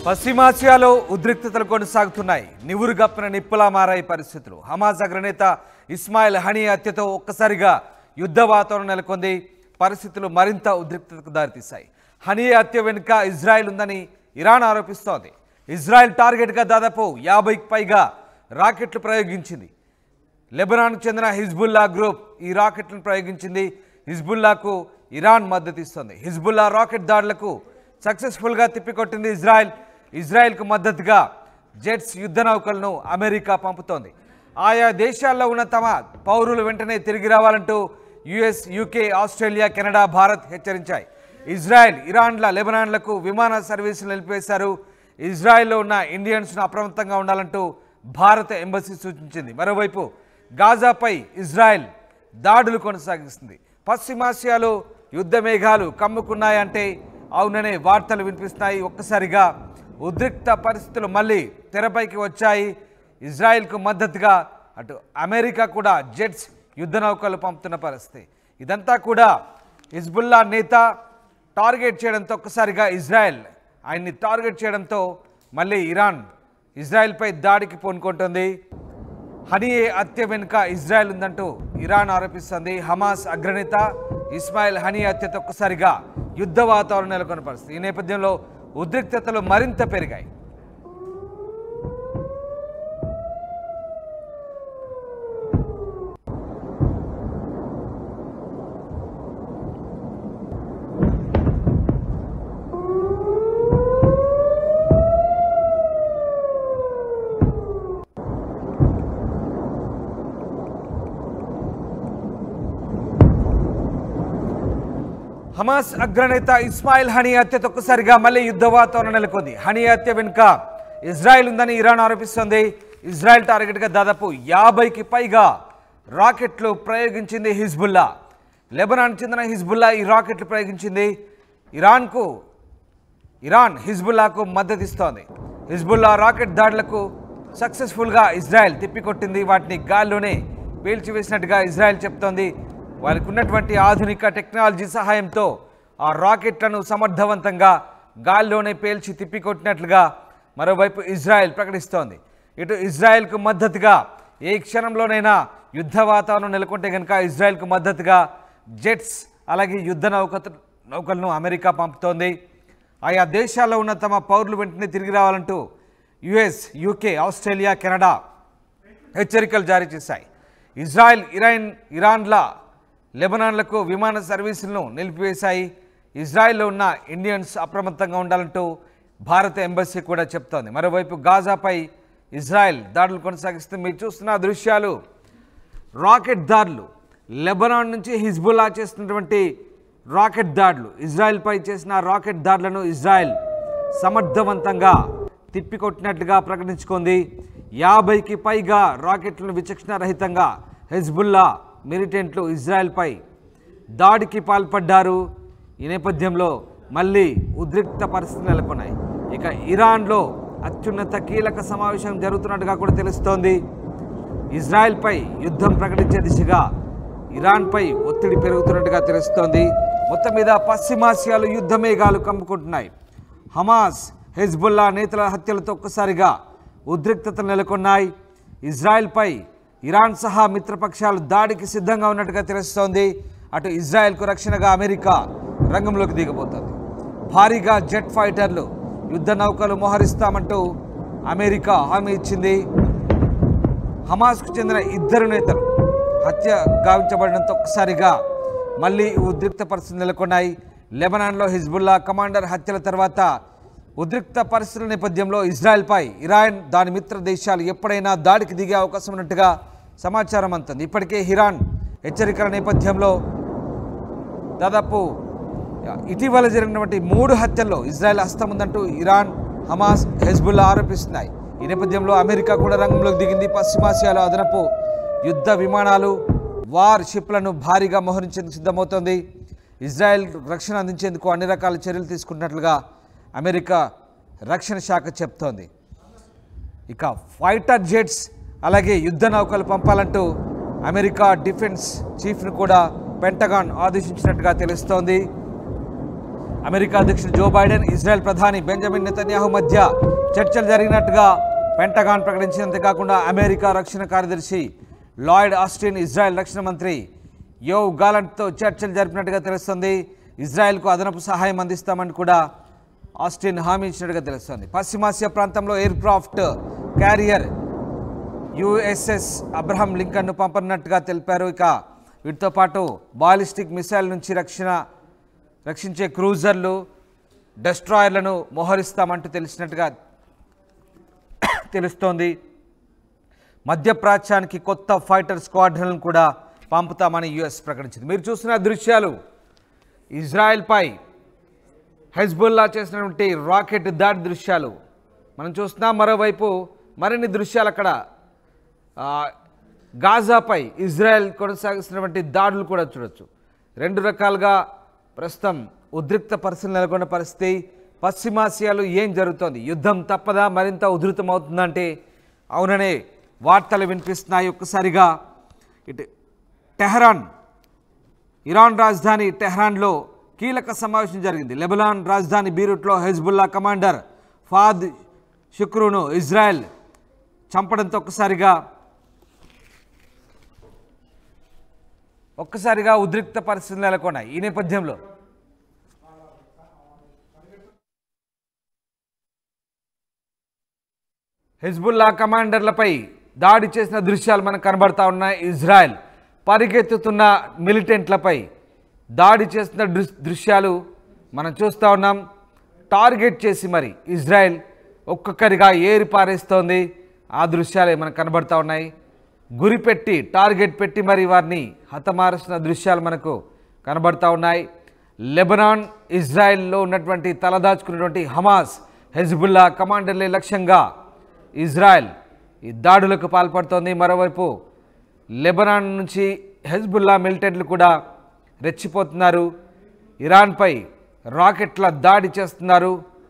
పశ్చిమాసియాలో ఉద్రిక్తతలు కొనసాగుతున్నాయి నివురు గప్పిన నిప్పులా మారాయి పరిస్థితులు హమాజ్ అగ్రనేత ఇస్మాయిల్ హనీ హత్యతో ఒక్కసారిగా యుద్ధ వాతావరణం నెలకొంది పరిస్థితులు మరింత ఉద్రిక్తతకు దారితీశాయి హనీ హత్య వెనుక ఇజ్రాయెల్ ఉందని ఇరాన్ ఆరోపిస్తోంది ఇజ్రాయెల్ టార్గెట్గా దాదాపు యాభైకి పైగా రాకెట్లు ప్రయోగించింది లెబనాన్కు చెందిన హిజ్బుల్లా గ్రూప్ ఈ రాకెట్లను ప్రయోగించింది హిజ్బుల్లాకు ఇరాన్ మద్దతు ఇస్తుంది హిజ్బుల్లా రాకెట్ దాడులకు సక్సెస్ఫుల్గా తిప్పికొట్టింది ఇజ్రాయెల్ ఇజ్రాయెల్కు మద్దతుగా జెట్స్ యుద్ధ నౌకలను అమెరికా పంపుతోంది ఆయా దేశాల్లో ఉన్న తమ పౌరులు వెంటనే తిరిగి రావాలంటూ US UK Australia Canada Bharat హెచ్చరించాయి ఇజ్రాయెల్ ఇరాన్ల లెబనాన్లకు విమాన సర్వీసులు నిలిపివేశారు ఇజ్రాయెల్లో ఉన్న ఇండియన్స్ను అప్రమత్తంగా ఉండాలంటూ భారత ఎంబసీ సూచించింది మరోవైపు గాజాపై ఇజ్రాయెల్ దాడులు కొనసాగిస్తుంది పశ్చిమాసియాలో యుద్ధ మేఘాలు కమ్ముకున్నాయంటే అవుననే వార్తలు వినిపిస్తున్నాయి ఒక్కసారిగా ఉద్రిక్త పరిస్థితులు మళ్ళీ తెరపైకి వచ్చాయి ఇజ్రాయెల్కు మద్దతుగా అటు అమెరికా కూడా జెట్స్ యుద్ధ నౌకలు పంపుతున్న పరిస్థితి ఇదంతా కూడా హిజ్బుల్లా నేత టార్గెట్ చేయడంతో ఒక్కసారిగా ఇజ్రాయెల్ ఆయన్ని టార్గెట్ చేయడంతో మళ్ళీ ఇరాన్ ఇజ్రాయెల్పై దాడికి పూనుకుంటుంది హనియే హత్య వెనుక ఇజ్రాయెల్ ఉందంటూ ఇరాన్ ఆరోపిస్తోంది హమాస్ అగ్రనేత ఇస్మాయిల్ హనీ హత్యతో ఒక్కసారిగా యుద్ధ వాతావరణం నెలకొన్న పరిస్థితి ఈ నేపథ్యంలో ఉద్రిక్తతలు మరింత పెరిగాయి హమాస్ అగ్రనేత ఇస్మాయిల్ హనీ హత్యతో ఒక్కసారిగా మళ్ళీ యుద్ధ వాతావరణం నెలకొంది హనీ హత్య వెనుక ఇజ్రాయెల్ ఉందని ఇరాన్ ఆరోపిస్తోంది ఇజ్రాయెల్ టార్గెట్గా దాదాపు యాభైకి పైగా రాకెట్లు ప్రయోగించింది హిజ్బుల్లా లెబనాన్ చెందిన హిజ్బుల్లా ఈ రాకెట్లు ప్రయోగించింది ఇరాన్కు ఇరాన్ హిజ్బుల్లాకు మద్దతిస్తోంది హిజ్బుల్లా రాకెట్ దాడులకు సక్సెస్ఫుల్గా ఇజ్రాయెల్ తిప్పికొట్టింది వాటిని గాల్లోనే పేల్చివేసినట్టుగా ఇజ్రాయెల్ చెప్తోంది వారికి ఉన్నటువంటి ఆధునిక టెక్నాలజీ సహాయంతో ఆ రాకెట్లను సమర్థవంతంగా గాల్లోనే పేల్చి తిప్పికొట్టినట్లుగా మరోవైపు ఇజ్రాయెల్ ప్రకటిస్తోంది ఇటు ఇజ్రాయెల్కు మద్దతుగా ఏ క్షణంలోనైనా యుద్ధ వాతావరణం నెలకొంటే కనుక ఇజ్రాయెల్కు మద్దతుగా జెట్స్ అలాగే యుద్ధ నౌక నౌకలను అమెరికా పంపుతోంది ఆయా దేశాల్లో ఉన్న తమ పౌరులు వెంటనే తిరిగి రావాలంటూ యుఎస్ యూకే ఆస్ట్రేలియా కెనడా హెచ్చరికలు జారీ చేశాయి ఇజ్రాయెల్ ఇరాన్ ఇరాన్ల లెబనాన్లకు విమాన సర్వీసులను నిలిపివేశాయి ఇజ్రాయెల్లో ఉన్న ఇండియన్స్ అప్రమత్తంగా ఉండాలంటూ భారత ఎంబసీ కూడా చెప్తోంది మరోవైపు గాజాపై ఇజ్రాయెల్ దాడులు కొనసాగిస్తుంది మీరు చూస్తున్న దృశ్యాలు రాకెట్ దాడులు లెబనాన్ నుంచి హిజ్బుల్లా చేస్తున్నటువంటి రాకెట్ దాడులు ఇజ్రాయెల్పై చేసిన రాకెట్ దాడులను ఇజ్రాయెల్ సమర్థవంతంగా తిప్పికొట్టినట్లుగా ప్రకటించుకుంది యాభైకి పైగా రాకెట్లను విచక్షణ రహితంగా హెజ్బుల్లా మిలిటెంట్లు ఇజ్రాయెల్పై దాడికి పాల్పడ్డారు ఈ నేపథ్యంలో మళ్ళీ ఉద్రిక్త పరిస్థితులు నెలకొన్నాయి ఇక ఇరాన్లో అత్యున్నత కీలక సమావేశం జరుగుతున్నట్టుగా కూడా తెలుస్తోంది ఇజ్రాయెల్పై యుద్ధం ప్రకటించే దిశగా ఇరాన్పై ఒత్తిడి పెరుగుతున్నట్టుగా తెలుస్తోంది మొత్తం మీద పశ్చిమాసియాలో యుద్ధ మేఘాలు కమ్ముకుంటున్నాయి హమాస్ హెజ్బుల్లా నేతల హత్యలతో ఒక్కసారిగా ఉద్రిక్తత నెలకొన్నాయి ఇజ్రాయెల్పై ఇరాన్ సహా మిత్రపక్షాలు దాడికి సిద్ధంగా ఉన్నట్టుగా తెలుస్తోంది అటు ఇజ్రాయెల్కు రక్షణగా అమెరికా రంగంలోకి దిగబోతోంది భారీగా జెట్ ఫైటర్లు యుద్ధ నౌకలు మోహరిస్తామంటూ అమెరికా హామీ ఇచ్చింది హమాస్కు చెందిన ఇద్దరు నేతలు హత్య గావించబడడంతో ఒక్కసారిగా మళ్ళీ ఉద్రిక్త పరిస్థితులు నెలకొన్నాయి లెబనాన్లో హిజ్బుల్లా కమాండర్ హత్యల తర్వాత ఉద్రిక్త పరిస్థితుల నేపథ్యంలో ఇజ్రాయెల్పై ఇరాన్ దాని మిత్ర దేశాలు ఎప్పుడైనా దాడికి దిగే అవకాశం ఉన్నట్టుగా సమాచారం అందుతుంది ఇప్పటికే ఇరాన్ హెచ్చరికల నేపథ్యంలో దాదాపు ఇటీవల జరిగినటువంటి మూడు హత్యల్లో ఇజ్రాయెల్ హస్తం ఉందంటూ ఇరాన్ హమాస్ హెజ్బుల్లా ఆరోపిస్తున్నాయి ఈ నేపథ్యంలో అమెరికా కూడా రంగంలోకి దిగింది పశ్చిమాసియాలో అదనపు యుద్ధ విమానాలు వార్ షిప్లను భారీగా మోహరించేందుకు సిద్ధమవుతోంది ఇజ్రాయెల్ రక్షణ అందించేందుకు అన్ని రకాల చర్యలు తీసుకున్నట్లుగా అమెరికా రక్షణ శాఖ చెప్తోంది ఇక ఫైటర్ జెట్స్ అలాగే యుద్ధ నౌకలు పంపాలంటూ అమెరికా డిఫెన్స్ చీఫ్ను కూడా పెంటగాన్ ఆదేశించినట్టుగా తెలుస్తోంది అమెరికా అధ్యక్షుడు జో బైడెన్ ఇజ్రాయెల్ ప్రధాని బెంజమిన్ నెతన్యాహు మధ్య చర్చలు జరిగినట్టుగా పెంటగాన్ ప్రకటించింది అంతేకాకుండా అమెరికా రక్షణ కార్యదర్శి లాయిడ్ ఆస్టిన్ ఇజ్రాయెల్ రక్షణ మంత్రి యోవ్ గాలంట్తో చర్చలు జరిపినట్టుగా తెలుస్తుంది ఇజ్రాయెల్కు అదనపు సహాయం అందిస్తామని కూడా ఆస్టిన్ హామీ ఇచ్చినట్టుగా తెలుస్తుంది పశ్చిమాసియా ప్రాంతంలో aircraft carrier USS Abraham లింకన్ను పంపనున్నట్టుగా తెలిపారు ఇక వీటితో పాటు బాలిస్టిక్ మిసైల్ నుంచి రక్షణ రక్షించే క్రూజర్లు డెస్ట్రాయర్లను మోహరిస్తామంటూ తెలిసినట్టుగా తెలుస్తోంది మధ్యప్రాచ్యానికి కొత్త ఫైటర్ స్క్వాడ్రన్లను కూడా పంపుతామని యుఎస్ ప్రకటించింది మీరు చూసిన దృశ్యాలు ఇజ్రాయెల్పై హెజ్బుల్లా చేసినటువంటి రాకెట్ దాడి దృశ్యాలు మనం చూస్తున్నాం మరోవైపు మరిన్ని దృశ్యాలు అక్కడ ఆ, గాజాపై ఇజ్రాయెల్ కొనసాగిస్తున్నటువంటి దాడులు కూడా చూడొచ్చు రెండు రకాలుగా ప్రస్తుతం ఉద్రిక్త పరిస్థితులు నెలకొన్న పరిస్థితి పశ్చిమాసియాలో ఏం జరుగుతోంది యుద్ధం తప్పదా మరింత ఉధృతం అవుతుందంటే అవుననే వార్తలు వినిపిస్తున్నాయి ఒక్కసారిగా ఇటు టెహరాన్ ఇరాన్ రాజధాని టెహ్రాన్లో కీలక సమావేశం జరిగింది లెబనాన్ రాజధాని బీరూట్లో హెజ్బుల్లా కమాండర్ ఫాద్ షుక్రును ఇజ్రాయెల్ చంపడంతో ఒక్కసారిగా ఒక్కసారిగా ఉద్రిక్త పరిస్థితులు నెలకొన్నాయి ఈ నేపథ్యంలో హెజ్బుల్లా కమాండర్లపై దాడి చేసిన దృశ్యాలు మనకు కనబడతా ఉన్నాయి ఇజ్రాయెల్ పరిగెత్తుతున్న మిలిటెంట్లపై దాడి చేస్తున్న దృ- దృశ్యాలు మనం చూస్తూ ఉన్నాం టార్గెట్ చేసి మరి ఇజ్రాయెల్ ఒక్కొక్కరిగా ఏరి పారేస్తోంది ఆ దృశ్యాలే మనకు కనబడతా ఉన్నాయి గురిపెట్టి టార్గెట్ పెట్టి మరి వారిని హతమారుస్తున్న దృశ్యాలు మనకు కనబడతా ఉన్నాయి లెబనాన్ ఇజ్రాయెల్లో ఉన్నటువంటి తలదాచుకున్నటువంటి హమాస్ హెజ్బుల్లా కమాండర్లే లక్ష్యంగా ఇజ్రాయెల్ ఈ దాడులకు పాల్పడుతోంది మరోవైపు లెబనాన్ నుంచి హెజ్బుల్లా మిలిటెంట్లు కూడా రెచ్చిపోతున్నారు ఇరాన్పై రాకెట్ల దాడి చేస్తున్నారు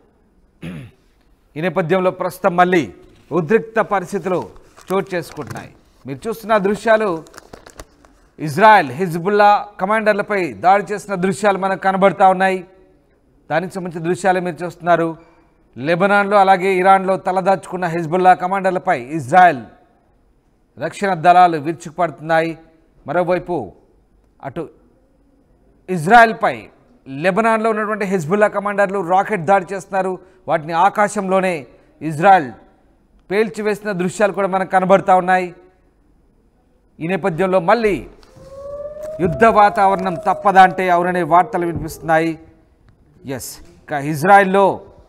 ఈ నేపథ్యంలో ప్రస్తుతం మళ్ళీ ఉద్రిక్త పరిస్థితులు చోటు చేసుకుంటున్నాయి మీరు చూస్తున్న దృశ్యాలు ఇజ్రాయెల్ హిజ్బుల్లా కమాండర్లపై దాడి చేసిన దృశ్యాలు మనకు కనబడతా ఉన్నాయి దానికి సంబంధించిన దృశ్యాలు మీరు చూస్తున్నారు లెబనాన్లో అలాగే ఇరాన్లో తలదాచుకున్న హిజ్బుల్లా కమాండర్లపై ఇజ్రాయెల్ రక్షణ దళాలు విరుచుకుపడుతున్నాయి మరోవైపు అటు ఇజ్రాయెల్పై లెబనాన్లో ఉన్నటువంటి హిజ్బుల్లా కమాండర్లు రాకెట్ దాడి చేస్తున్నారు వాటిని ఆకాశంలోనే ఇజ్రాయెల్ పేల్చివేసిన దృశ్యాలు కూడా మనకు కనబడతా ఉన్నాయి ఈ నేపథ్యంలో మళ్ళీ యుద్ధ వాతావరణం తప్పదా అంటే అవుననే వార్తలు వినిపిస్తున్నాయి ఎస్ ఇక ఇజ్రాయెల్లో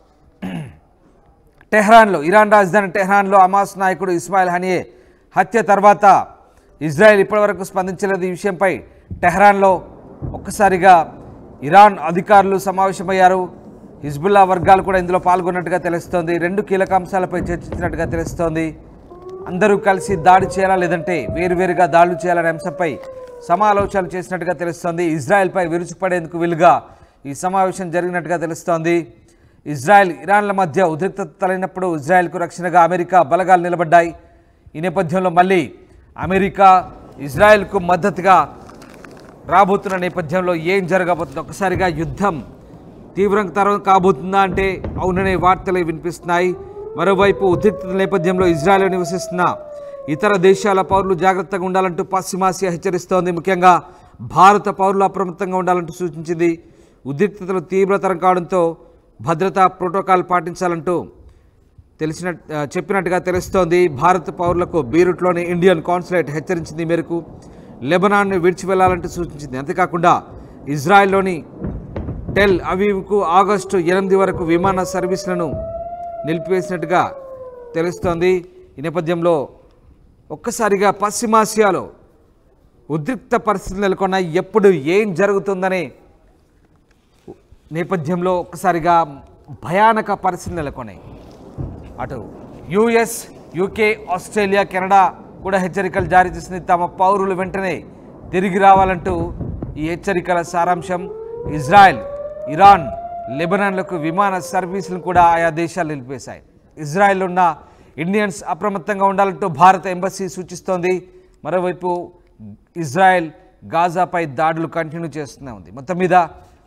టెహ్రాన్లో ఇరాన్ రాజధాని టెహ్రాన్లో అమాస్ నాయకుడు ఇస్మాయిల్ హనియే హత్య తర్వాత ఇజ్రాయెల్ ఇప్పటివరకు స్పందించలేదు ఈ విషయంపై టెహ్రాన్లో ఒక్కసారిగా ఇరాన్ అధికారులు సమావేశమయ్యారు హిజ్బుల్లా వర్గాలు కూడా ఇందులో పాల్గొన్నట్టుగా తెలుస్తోంది రెండు కీలక అంశాలపై చర్చించినట్టుగా తెలుస్తోంది అందరూ కలిసి దాడి చేయాలా లేదంటే వేరువేరుగా దాడులు చేయాలనే అంశంపై సమాలోచనలు చేసినట్టుగా తెలుస్తోంది ఇజ్రాయెల్పై విరుచుపడేందుకు వీలుగా ఈ సమావేశం జరిగినట్టుగా తెలుస్తోంది ఇజ్రాయెల్ ఇరాన్ల మధ్య ఉద్రిక్తత తలైనప్పుడు ఇజ్రాయెల్కు రక్షణగా అమెరికా బలగాలు నిలబడ్డాయి ఈ నేపథ్యంలో మళ్ళీ అమెరికా ఇజ్రాయెల్కు మద్దతుగా రాబోతున్న నేపథ్యంలో ఏం జరగబోతుందో ఒకసారిగా యుద్ధం తీవ్రంతరం కాబోతుందా అంటే అవుననే వార్తలే వినిపిస్తున్నాయి మరోవైపు ఉద్రిక్తత నేపథ్యంలో ఇజ్రాయెల్ నివసిస్తున్న ఇతర దేశాల పౌరులు జాగ్రత్తగా ఉండాలంటూ పశ్చిమాసియా హెచ్చరిస్తోంది ముఖ్యంగా భారత పౌరులు అప్రమత్తంగా ఉండాలంటూ సూచించింది ఉద్రిక్తతలు తీవ్రతరం కావడంతో భద్రతా ప్రోటోకాల్ పాటించాలంటూ తెలిసిన ఆ, చెప్పినట్టుగా తెలుస్తోంది భారత పౌరులకు బీరూట్లోని ఇండియన్ కాన్సులేట్ హెచ్చరించింది ఈ మేరకు లెబనాన్ను విడిచి వెళ్లాలంటూ సూచించింది అంతేకాకుండా ఇజ్రాయెల్లోని టెల్ అవీవ్కు ఆగస్టు ఎనిమిది వరకు విమాన సర్వీసులను నిలిపివేసినట్టుగా తెలుస్తోంది ఈ నేపథ్యంలో ఒక్కసారిగా పశ్చిమాసియాలో ఉద్రిక్త పరిస్థితులు నెలకొన్నాయి ఎప్పుడు ఏం జరుగుతుందనే నేపథ్యంలో ఒక్కసారిగా భయానక పరిస్థితులు నెలకొన్నాయి అటు యుఎస్ యూకే ఆస్ట్రేలియా కెనడా కూడా హెచ్చరికలు జారీ చేసింది తమ పౌరులు వెంటనే తిరిగి రావాలంటూ ఈ హెచ్చరికల సారాంశం ఇజ్రాయెల్ ఇరాన్ లెబనాన్లకు విమాన సర్వీసులను కూడా ఆయా దేశాలు నిలిపేశాయి ఇజ్రాయెల్ ఉన్న ఇండియన్స్ అప్రమత్తంగా ఉండాలంటూ భారత ఎంబసీ సూచిస్తోంది మరోవైపు ఇజ్రాయెల్ గాజాపై దాడులు కంటిన్యూ చేస్తూనే ఉంది మొత్తం మీద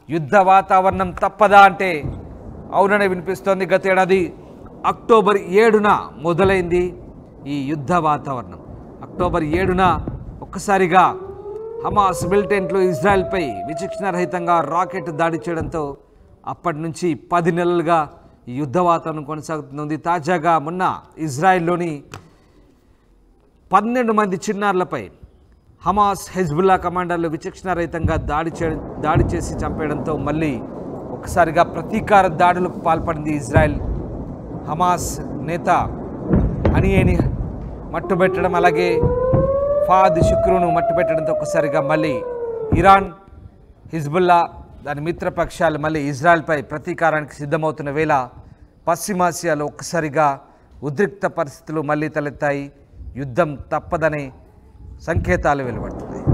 యుద్ధ వాతావరణం తప్పదా అంటే అవుననే వినిపిస్తోంది గత ఏడాది అక్టోబర్ ఏడున మొదలైంది ఈ యుద్ధ వాతావరణం అక్టోబర్ ఏడున ఒక్కసారిగా హమాస్ మిలిటెంట్లు ఇజ్రాయెల్పై విచక్షణారహితంగా రాకెట్ దాడి చేయడంతో అప్పటి నుంచి పది నెలలుగా ఈ యుద్ధ వాతావరణం కొనసాగుతుంది తాజాగా మొన్న ఇజ్రాయెల్లోని పన్నెండు మంది చిన్నారులపై హమాస్ హెజ్బుల్లా కమాండర్లు విచక్షణారహితంగా దాడి చే దాడి చేసి చంపేయడంతో మళ్ళీ ఒకసారిగా ప్రతీకార దాడులకు పాల్పడింది ఇజ్రాయెల్ హమాస్ నేత అనియేని మట్టుబెట్టడం అలాగే ఫాద్ శుక్రును మట్టుబెట్టడంతో ఒక్కసారిగా మళ్ళీ ఇరాన్ హిజ్బుల్లా దాని మిత్రపక్షాలు మళ్ళీ ఇజ్రాయెల్పై ప్రతీకారానికి సిద్ధమవుతున్న వేళ పశ్చిమాసియాలో ఒక్కసారిగా ఉద్రిక్త పరిస్థితులు మళ్ళీ తలెత్తాయి యుద్ధం తప్పదనే సంకేతాలు వెలువడుతున్నాయి